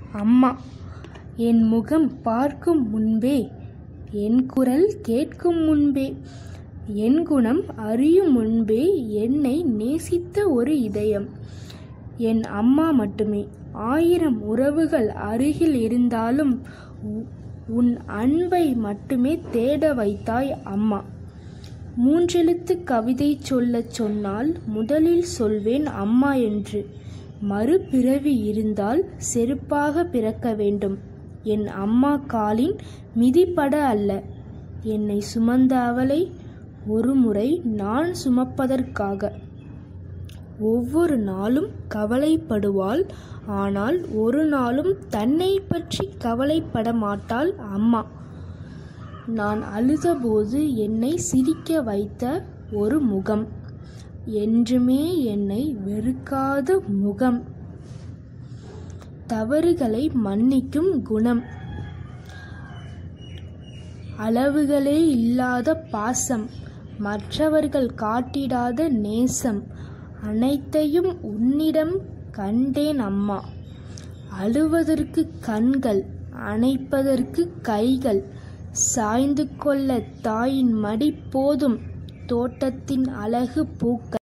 அம்மா என் முகம் பார்க்கும் முன்பே என் குரல் கேட்கும் முன்பே என் குணம் அறியும் முன்பே என்னை நேசித்த ஒரு இதயம் என் அம்மா மட்டுமே ஆயிரம் உறவுகள் அருகில் இருந்தாலும் உ- உன் அன்பை மட்டுமே தேட வைத்தாய் அம்மா மூன்றெழுத்து கவிதை சொல்லச் சொன்னால் முதலில் சொல்வேன் அம்மா என்று மறுபிறவி இருந்தால் செருப்பாக பிறக்க வேண்டும் என் அம்மா காலின் மிதிபட அல்ல என்னை சுமந்த அவளை ஒருமுறை நான் சுமப்பதற்காக ஒவ்வொரு நாளும் கவலைப்படுவாள் ஆனால் ஒரு நாளும் தன்னை பற்றி கவலைப்பட மாட்டாள் அம்மா நான் அழுதபோது என்னை சிரிக்க வைத்த ஒரு முகம் என்றுமே என்னை வெறுக்காத முகம் தவறுகளை மன்னிக்கும் குணம் அளவுகளே இல்லாத பாசம் மற்றவர்கள் காட்டிடாத நேசம் அனைத்தையும் உன்னிடம் கண்டேன் அம்மா அழுவதற்கு கண்கள் அணைப்பதற்கு கைகள் சாய்ந்து கொள்ள தாயின் மடி போதும் தோட்டத்தின் அழகு பூக்கள்